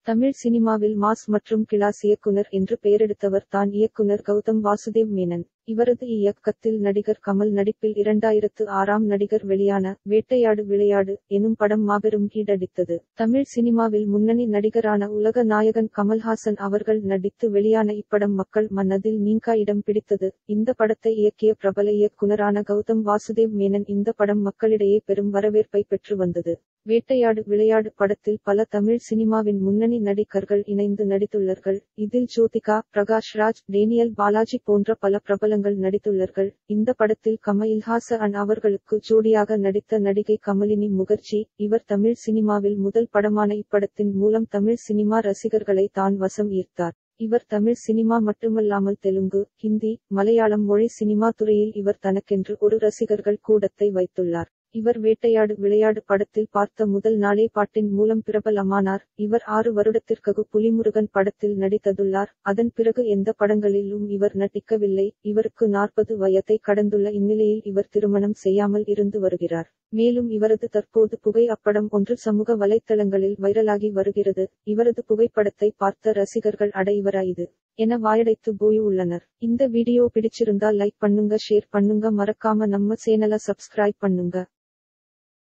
தமிழ் சினிமாவில் மாஸ் மற்றும் கிளாஸ் இயக்குனர் என்று பெயரெடுத்தவர் தான் இயக்குனர் கௌதம் வாசுதேவ் மேனன் இவரது இயக்கத்தில் நடிகர் கமல் நடிப்பில் இரண்டாயிரத்து ஆறாம் நடிகர் வெளியான வேட்டையாடு விளையாடு எனும் படம் மாபெரும் ஹீடடித்தது தமிழ் சினிமாவில் முன்னணி நடிகரான உலக நாயகன் கமல்ஹாசன் அவர்கள் நடித்து வெளியான இப்படம் மக்கள் மனதில் நீங்கா இடம் பிடித்தது இந்த படத்தை இயக்கிய பிரபல இயக்குனரான கௌதம் வாசுதேவ் மேனன் இந்த படம் மக்களிடையே பெரும் வரவேற்பை பெற்று வந்தது வேட்டையாடு விளையாடு படத்தில் பல தமிழ் சினிமாவின் முன்னணி நடிகர்கள் இணைந்து நடித்துள்ளார்கள் இதில் ஜோதிகா பிரகாஷ் ராஜ் டேனியல் பாலாஜி போன்ற பல பிரபலங்கள் நடித்துள்ளார்கள் இந்த படத்தில் கமல்ஹாச அன் அவர்களுக்கு ஜோடியாக நடித்த நடிகை கமலினி முகர்ஜி இவர் தமிழ் சினிமாவில் முதல் படமான இப்படத்தின் மூலம் தமிழ் சினிமா ரசிகர்களை தான் வசம் ஈர்த்தார் இவர் தமிழ் சினிமா மட்டுமல்லாமல் தெலுங்கு ஹிந்தி மலையாளம் மொழி சினிமா துறையில் இவர் தனக்கென்று ஒரு ரசிகர்கள் கூடத்தை வைத்துள்ளார் இவர் வேட்டையாடு விளையாடு படத்தில் பார்த்த முதல் நாளே பாட்டின் மூலம் பிரபலமானார் இவர் ஆறு வருடத்திற்கு புலிமுருகன் படத்தில் நடித்ததுள்ளார் அதன் பிறகு எந்த படங்களிலும் இவர் நடிக்கவில்லை இவருக்கு நாற்பது வயதை கடந்துள்ள இந்நிலையில் இவர் திருமணம் செய்யாமல் இருந்து வருகிறார் மேலும் இவரது தற்போது புகை அப்படம் ஒன்று சமூக வலைத்தளங்களில் வைரலாகி வருகிறது இவரது புகைப்படத்தை பார்த்த ரசிகர்கள் அட இவராயுது என வாயடைத்து போய் உள்ளனர் இந்த வீடியோ பிடிச்சிருந்தா லைக் பண்ணுங்க ஷேர் பண்ணுங்க மறக்காம நம்ம சேனலை சப்ஸ்கிரைப் பண்ணுங்க